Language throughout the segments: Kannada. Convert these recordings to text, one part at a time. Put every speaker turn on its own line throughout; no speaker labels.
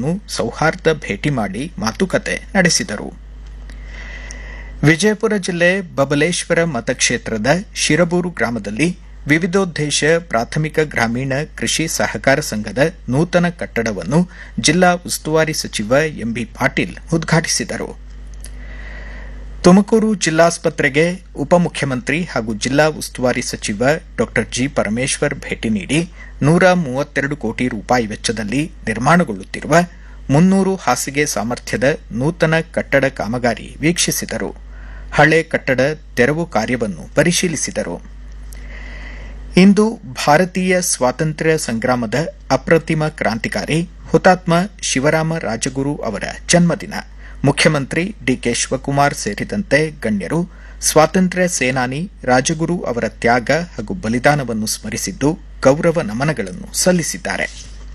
ಅವರನ್ನು ಸೌಹಾರ್ದ ಭೇಟಿ ಮಾಡಿ ಮಾತುಕತೆ ನಡೆಸಿದರು ವಿಜಯಪುರ ಜಿಲ್ಲೆ ಬಬಲೇಶ್ವರ ಮತಕ್ಷೇತ್ರದ ಶಿರಬೂರು ಗ್ರಾಮದಲ್ಲಿ ವಿವಿಧೋದ್ದೇಶ ಪ್ರಾಥಮಿಕ ಗ್ರಾಮೀಣ ಕೃಷಿ ಸಹಕಾರ ಸಂಘದ ನೂತನ ಕಟ್ಟಡವನ್ನು ಜಿಲ್ಲಾ ಉಸ್ತುವಾರಿ ಸಚಿವ ಎಂಬಿ ಪಾಟೀಲ್ ಉದ್ಘಾಟಿಸಿದರು ತುಮಕೂರು ಜಿಲ್ಲಾಸ್ಪತ್ರೆಗೆ ಉಪಮುಖ್ಯಮಂತ್ರಿ ಹಾಗೂ ಜಿಲ್ಲಾ ಉಸ್ತುವಾರಿ ಸಚಿವ ಡಾ ಜಿ ಪರಮೇಶ್ವರ್ ಭೇಟಿ ನೀಡಿ ನೂರ ಮೂವತ್ತೆರಡು ಕೋಟಿ ರೂಪಾಯಿ ವೆಚ್ಚದಲ್ಲಿ ನಿರ್ಮಾಣಗೊಳ್ಳುತ್ತಿರುವ ಮುನ್ನೂರು ಹಾಸಿಗೆ ಸಾಮರ್ಥ್ಯದ ನೂತನ ಕಟ್ಟಡ ಕಾಮಗಾರಿ ವೀಕ್ಷಿಸಿದರು ಹಳೆ ಕಟ್ಟಡ ತೆರವು ಕಾರ್ಯವನ್ನು ಪರಿಶೀಲಿಸಿದರು ಇಂದು ಭಾರತೀಯ ಸ್ವಾತಂತ್ರ್ಯ ಸಂಗ್ರಾಮದ ಅಪ್ರತಿಮ ಕ್ರಾಂತಿಕಾರಿ ಹುತಾತ್ಮ ಶಿವರಾಮ ರಾಜಗುರು ಅವರ ಜನ್ಮದಿನ ಮುಖ್ಯಮಂತ್ರಿ ಡಿಕೆ ಶಿವಕುಮಾರ್ ಸೇರಿದಂತೆ ಗಣ್ಯರು ಸ್ವಾತಂತ್ರ್ಯ ಸೇನಾನಿ ರಾಜಗುರು ಅವರ ತ್ಯಾಗ ಹಾಗೂ ಬಲಿದಾನವನ್ನು ಸ್ಮರಿಸಿದ್ದು ಗೌರವ ನಮನಗಳನ್ನು ಸಲ್ಲಿಸಿದ್ದಾರೆ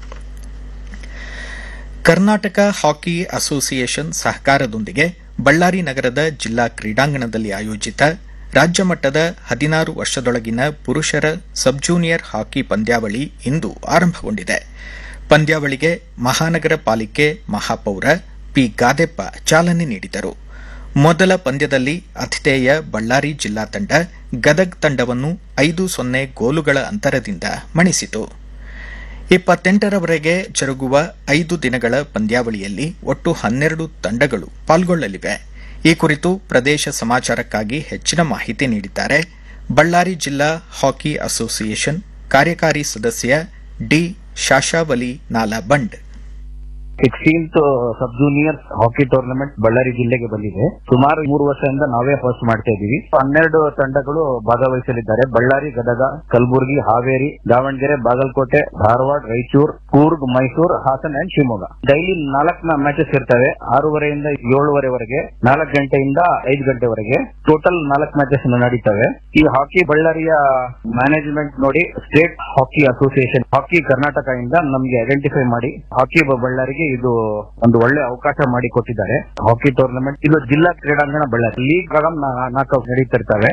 ಕರ್ನಾಟಕ ಹಾಕಿ ಅಸೋಸಿಯೇಷನ್ ಸಹಕಾರದೊಂದಿಗೆ ಬಳ್ಳಾರಿ ನಗರದ ಜಿಲ್ಲಾ ಕ್ರೀಡಾಂಗಣದಲ್ಲಿ ಆಯೋಜಿತ ರಾಜ್ಯ ಮಟ್ಟದ ಹದಿನಾರು ವರ್ಷದೊಳಗಿನ ಪುರುಷರ ಸಬ್ ಜೂನಿಯರ್ ಹಾಕಿ ಪಂದ್ಯಾವಳಿ ಇಂದು ಆರಂಭಗೊಂಡಿದೆ ಪಂದ್ಯಾವಳಿಗೆ ಮಹಾನಗರ ಪಾಲಿಕೆ ಮಹಾಪೌರ ಪಿ ಗಾದೆಪ್ಪ ಚಾಲನೆ ನೀಡಿದರು ಮೊದಲ ಪಂದ್ಯದಲ್ಲಿ ಅತಿಥೇಯ ಬಳ್ಳಾರಿ ಜಿಲ್ಲಾ ತಂಡ ಗದಗ್ ತಂಡವನ್ನು ಐದು ಸೊನ್ನೆ ಗೋಲುಗಳ ಅಂತರದಿಂದ ಮಣಿಸಿತು ಇಪ್ಪತ್ತೆಂಟರವರೆಗೆ ಜರುಗುವ ಐದು ದಿನಗಳ ಪಂದ್ಯಾವಳಿಯಲ್ಲಿ ಒಟ್ಟು ಹನ್ನೆರಡು ತಂಡಗಳು ಪಾಲ್ಗೊಳ್ಳಲಿವೆ ಈ ಕುರಿತು ಪ್ರದೇಶ ಸಮಾಚಾರಕ್ಕಾಗಿ ಹೆಚ್ಚಿನ ಮಾಹಿತಿ ನೀಡಿದ್ದಾರೆ ಬಳ್ಳಾರಿ ಜಿಲ್ಲಾ ಹಾಕಿ ಅಸೋಸಿಯೇಷನ್ ಕಾರ್ಯಕಾರಿ ಸದಸ್ಯ D Shashavali Nalaband
sixteenth sub junior hockey tournament Ballari ಜಿಲ್ಲೆಗೆ ಬಂದಿದೆ ಸುಮಾರು ಮೂರು ವರ್ಷದಿಂದ ನಾವೇ ಹೋಸ್ಟ್ ಮಾಡ್ತಾ ಇದೀವಿ ಹನ್ನೆರಡು ತಂಡಗಳು ಭಾಗವಹಿಸಲಿದ್ದಾರೆ ಬಳ್ಳಾರಿ ಗದಗ ಕಲಬುರಗಿ ಹಾವೇರಿ ದಾವಣಗೆರೆ ಬಾಗಲಕೋಟೆ ಧಾರವಾಡ ರಾಯಚೂರು ಕೂರ್ಗ್ ಮೈಸೂರು ಹಾಸನ ಅಂಡ್ ಶಿವಮೊಗ್ಗ ಡೈಲಿ ನಾಲ್ಕು ಮ್ಯಾಚಸ್ ಇರ್ತವೆ ಆರೂವರೆಯಿಂದ ಏಳುವರೆವರೆಗೆ ನಾಲ್ಕು ಗಂಟೆಯಿಂದ ಐದು ಗಂಟೆವರೆಗೆ ಟೋಟಲ್ ನಾಲ್ಕು ಮ್ಯಾಚಸ್ ನಡೀತವೆ ಈ ಹಾಕಿ ಬಳ್ಳಾರಿಯ ಮ್ಯಾನೇಜ್ಮೆಂಟ್ ನೋಡಿ state hockey association hockey Karnataka ಇಂದ ನಮಗೆ ಐಡೆಂಟಿಫೈ ಮಾಡಿ ಹಾಕಿ ಬಳ್ಳಾರಿಗೆ ಇದು ಒಂದು ಒಳ್ಳೆ ಅವಕಾಶ ಮಾಡಿಕೊಟ್ಟಿದ್ದಾರೆ ಹಾಕಿ ಟೂರ್ನಮೆಂಟ್ ಇದು ಜಿಲ್ಲಾ ಕ್ರೀಡಾಂಗಣ ಬಳ್ಳಾರಿ ಲೀಗ್ ನಾಲ್ಕು ನಡೀತಿರ್ತವೆ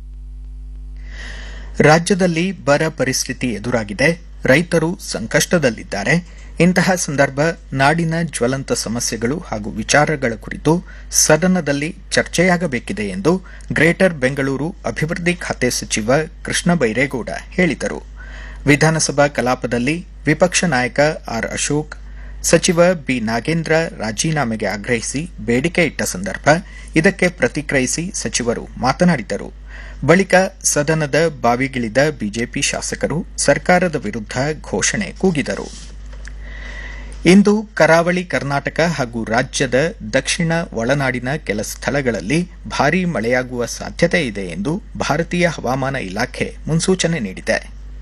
ರಾಜ್ಯದಲ್ಲಿ ಬರ ಪರಿಸ್ಥಿತಿ ಎದುರಾಗಿದೆ ರೈತರು ಸಂಕಷ್ಟದಲ್ಲಿದ್ದಾರೆ ಇಂತಹ ಸಂದರ್ಭ ನಾಡಿನ ಜ್ವಲಂತ ಸಮಸ್ಯೆಗಳು ಹಾಗೂ ವಿಚಾರಗಳ ಕುರಿತು ಸದನದಲ್ಲಿ ಚರ್ಚೆಯಾಗಬೇಕಿದೆ ಎಂದು ಗ್ರೇಟರ್ ಬೆಂಗಳೂರು ಅಭಿವೃದ್ಧಿ ಖಾತೆ ಸಚಿವ ಕೃಷ್ಣ ಬೈರೇಗೌಡ ಹೇಳಿದರು ವಿಧಾನಸಭಾ ಕಲಾಪದಲ್ಲಿ ವಿಪಕ್ಷ ನಾಯಕ ಆರ್ ಅಶೋಕ್ ಸಚಿವ ಬಿ ನಾಗೇಂದ್ರ ರಾಜೀನಾಮೆಗೆ ಆಗ್ರಹಿಸಿ ಬೇಡಿಕೆ ಇಟ್ಟ ಸಂದರ್ಭ ಇದಕ್ಕೆ ಪ್ರತಿಕ್ರಿಯಿಸಿ ಸಚಿವರು ಮಾತನಾಡಿದರು ಬಳಿಕ ಸದನದ ಬಾವಿಗಿಳಿದ ಬಿಜೆಪಿ ಶಾಸಕರು ಸರ್ಕಾರದ ವಿರುದ್ಧ ಘೋಷಣೆ ಕೂಗಿದರು ಇಂದು ಕರಾವಳಿ ಕರ್ನಾಟಕ ಹಾಗೂ ರಾಜ್ಯದ ದಕ್ಷಿಣ ಒಳನಾಡಿನ ಕೆಲ ಸ್ಥಳಗಳಲ್ಲಿ ಭಾರೀ ಮಳೆಯಾಗುವ ಸಾಧ್ಯತೆ ಇದೆ ಎಂದು ಭಾರತೀಯ ಹವಾಮಾನ ಇಲಾಖೆ ಮುನ್ಸೂಚನೆ ನೀಡಿದೆ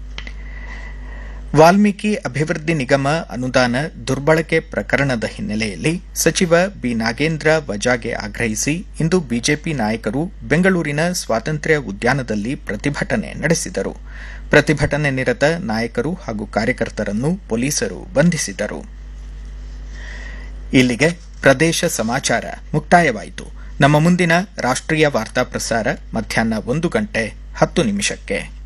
ವಾಲ್ಮೀಕಿ ಅಭಿವೃದ್ಧಿ ನಿಗಮ ಅನುದಾನ ದುರ್ಬಳಕೆ ಪ್ರಕರಣದ ಹಿನ್ನೆಲೆಯಲ್ಲಿ ಸಚಿವ ಬಿ ನಾಗೇಂದ್ರ ವಜಾಗೆ ಆಗ್ರಹಿಸಿ ಇಂದು ಬಿಜೆಪಿ ನಾಯಕರು ಬೆಂಗಳೂರಿನ ಸ್ವಾತಂತ್ರ್ಯ ಉದ್ಯಾನದಲ್ಲಿ ಪ್ರತಿಭಟನೆ ನಡೆಸಿದರು ಪ್ರತಿಭಟನೆ ನಿರತ ನಾಯಕರು ಹಾಗೂ ಕಾರ್ಯಕರ್ತರನ್ನು ಪೊಲೀಸರು ಬಂಧಿಸಿದರು ಇಲ್ಲಿಗೆ ಪ್ರದೇಶ ಸಮಾಚಾರ ಮುಕ್ತಾಯವಾಯಿತು ನಮ್ಮ ಮುಂದಿನ ರಾಷ್ಟ್ರೀಯ ವಾರ್ತಾ ಪ್ರಸಾರ ಮಧ್ಯಾಹ್ನ ಒಂದು ಗಂಟೆ ಹತ್ತು ನಿಮಿಷಕ್ಕೆ